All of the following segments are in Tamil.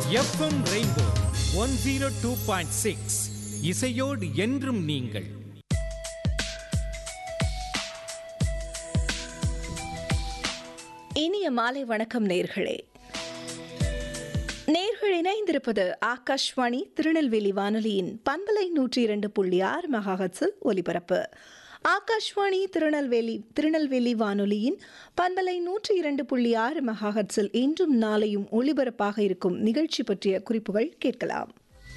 FM rainbow one zero two point six இசையோடு என்றும் நீங்கள் இனிய மாலை வணக்கம் நேர்களே நேர்கள் இணைந்திருப்பது ஆகாஷ்வாணி திருநெல்வேலி வானொலியின் பண்பலை நூற்றி இரண்டு புள்ளி ஆறு மெகாஹட்ஸில் ஒலிபரப்பு ஆகாஷ்வாணி திருநெல்வேலி திருநெல்வேலி வானொலியின் பண்பலை நூற்றி இரண்டு புள்ளி ஆறு மெகாஹட்ஸில் இன்றும் நாளையும் ஒலிபரப்பாக இருக்கும் நிகழ்ச்சி பற்றிய குறிப்புகள் கேட்கலாம்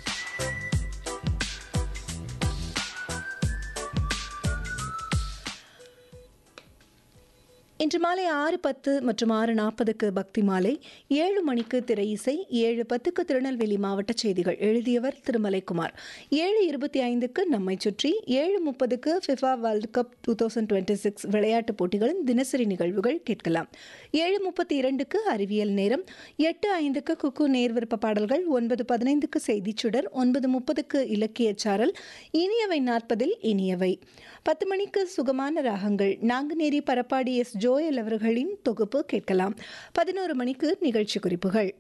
இன்று மாலை ஆறு பத்து மற்றும் ஆறு நாற்பதுக்கு பக்தி மாலை ஏழு மணிக்கு திரை இசை ஏழு பத்துக்கு திருநெல்வேலி மாவட்ட செய்திகள் எழுதியவர் திருமலைக்குமார் ஏழு இருபத்தி ஐந்துக்கு நம்மை சுற்றி ஏழு முப்பதுக்கு FIFA world cup two thousand twenty six விளையாட்டுப் போட்டிகளின் தினசரி நிகழ்வுகள் கேட்கலாம் ஏழு முப்பத்தி இரண்டுக்கு அறிவியல் நேரம் எட்டு ஐந்துக்கு குக்கு நேர்விருப்ப பாடல்கள் ஒன்பது பதினைந்துக்கு செய்திச் சுடர் ஒன்பது முப்பதுக்கு இலக்கியச் சாரல் இனியவை நாற்பதில் இனியவை பத்து மணிக்கு சுகமான ராகங்கள் நாங்குநேரி பரப்பாடி எஸ் ஜோயல் அவர்களின் தொகுப்பு கேட்கலாம் பதினோரு மணிக்கு நிகழ்ச்சி குறிப்புகள்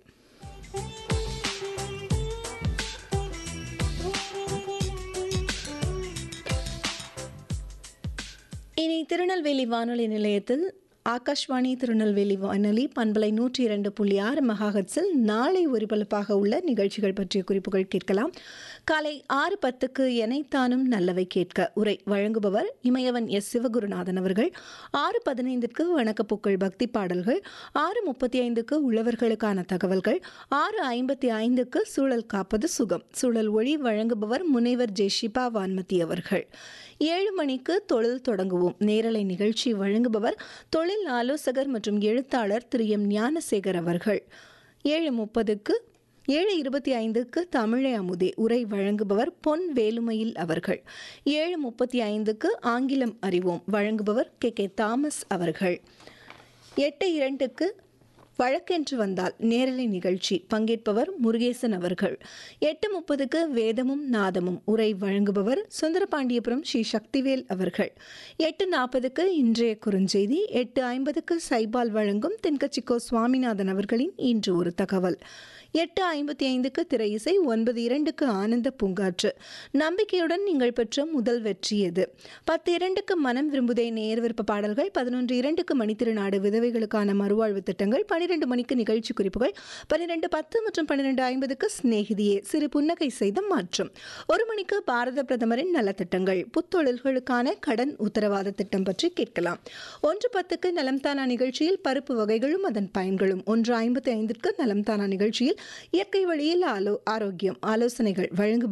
இனி திருநெல்வேலி வானொலி நிலையத்தில் ஆகாஷ்வாணி திருநெல்வேலி வானொலி பண்பலை நூற்றி இரண்டு புள்ளி ஆறு மெகாஹட்ஸில் நாளை ஒலிபரப்பாக உள்ள நிகழ்ச்சிகள் பற்றிய குறிப்புகள் கேட்கலாம் காலை ஆறு பத்துக்கு எனைத்தானும் நல்லவை கேட்க உரை வழங்குபவர் இமயவன் எஸ் சிவகுருநாதன் அவர்கள் ஆறு பதினைந்திற்கு வணக்கப்பூக்கள் பக்தி பாடல்கள் ஆறு முப்பத்தி ஐந்துக்கு உழவர்களுக்கான தகவல்கள் ஆறு ஐம்பத்தி ஐந்துக்கு சூழல் காப்பது சுகம் சூழல் ஒளி வழங்குபவர் முனைவர் ஜெய் ஷிபா வான்மதி அவர்கள் ஏழு மணிக்கு தொழில் தொடங்குவோம் நேரலை நிகழ்ச்சி வழங்குபவர் தொழில் ஆலோசகர் மற்றும் எழுத்தாளர் திரு எம் ஞானசேகர் அவர்கள் ஏழு முப்பதுக்கு ஏழு இருபத்தி ஐந்துக்கு தமிழை அமுதே உரை வழங்குபவர் பொன் வேலுமையில் அவர்கள் ஏழு முப்பத்தி ஐந்துக்கு ஆங்கிலம் அறிவோம் வழங்குபவர் கே கே தாமஸ் அவர்கள் எட்டு இரண்டுக்கு வழக்கென்று வந்தால் நேரலை நிகழ்ச்சி பங்கேற்பவர் முருகேசன் அவர்கள் எட்டு முப்பதுக்கு வேதமும் நாதமும் உரை வழங்குபவர் சுந்தரபாண்டியபுரம் ஸ்ரீ சக்திவேல் அவர்கள் எட்டு நாற்பதுக்கு இன்றைய குறுஞ்செய்தி எட்டு ஐம்பதுக்கு சைபால் வழங்கும் தென்கட்சிக்கோ சுவாமிநாதன் அவர்களின் இன்று ஒரு தகவல் எட்டு ஐம்பத்தி ஐந்துக்கு திரை இசை ஒன்பது இரண்டுக்கு ஆனந்த பூங்காற்று நம்பிக்கையுடன் நீங்கள் பெற்ற முதல் வெற்றி எது பத்து இரண்டுக்கு மனம் விரும்புதே நேர் விருப்ப பாடல்கள் பதினொன்று இரண்டுக்கு மணித்திருநாடு விதவைகளுக்கான மறுவாழ்வு திட்டங்கள் பன்னிரெண்டு மணிக்கு நிகழ்ச்சி குறிப்புகள் பன்னிரெண்டு பத்து மற்றும் பன்னிரெண்டு ஐம்பதுக்கு சிநேகிதியே சிறு புன்னகை செய்த மாற்றம் ஒரு மணிக்கு பாரத பிரதமரின் நலத்திட்டங்கள் புத்தொழில்களுக்கான கடன் உத்தரவாத திட்டம் பற்றி கேட்கலாம் ஒன்று பத்துக்கு நலம்தானா நிகழ்ச்சியில் பருப்பு வகைகளும் அதன் பயன்களும் ஒன்று ஐம்பத்தி ஐந்திற்கு நலம்தானா நிகழ்ச்சியில் இயற்கை வழியில் ஆலோ ஆரோக்கியம் ஆலோசனைகள் வழங்கு